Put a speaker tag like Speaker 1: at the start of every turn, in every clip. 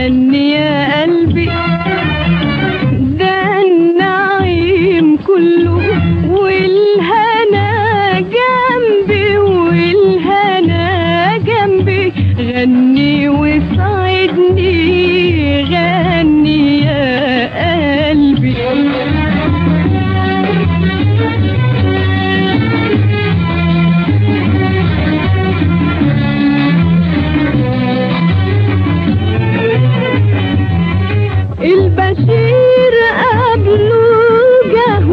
Speaker 1: غني يا قلبي ده النعيم كله والهنا جنبي والهنا جنبي غني وساعدني غني يا قلبي البشير قبله جه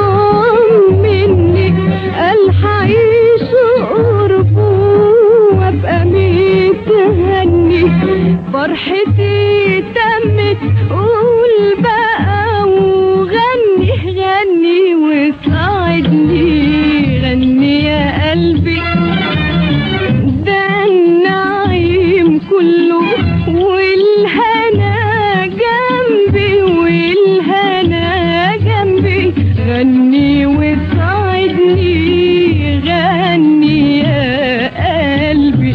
Speaker 1: وطمني قال حعيش قربه وابقى متهني فرحتي تمت قول بقى وغني غني وساعدني غني يا قلبي ده النعيم كله والهنا جنبي والهنا جنبي غني وساعدني غني يا قلبي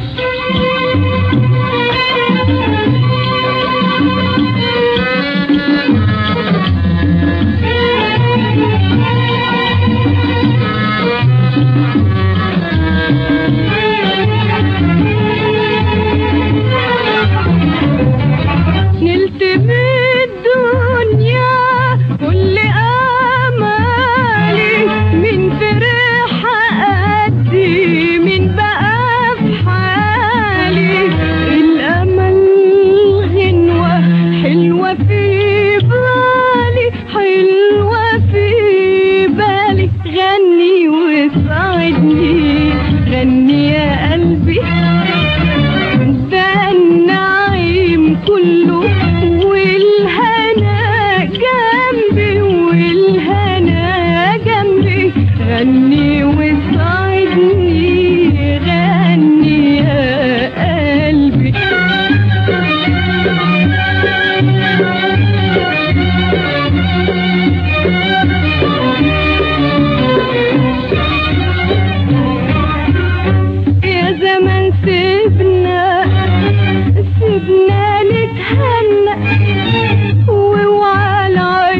Speaker 1: نلت بالدنيا كل امالي من فرح قدي من بقى في حالي الامل غنوه حلوه في بالي حلوه في بالي غني وساعدني غني يا قلبي ده النعيم كله والهنا جنبي والهنا جنبي غني وساعدني غني يا قلبي يا زمان سيبنا سيبنا نتهنى واوعى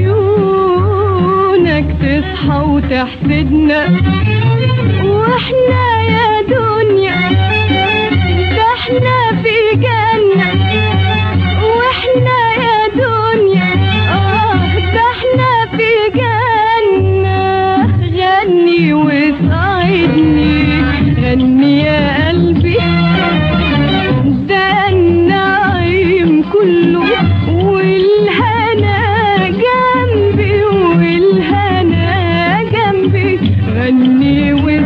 Speaker 1: لعيونك تصحى وتحسدنا واحنا يا دنيا ده احنا في جنة واحنا يا دنيا اه ده احنا في جنة غني وساعدني غني يا قلبي ده النعيم كله والهنا جنبي والهنا جنبي غني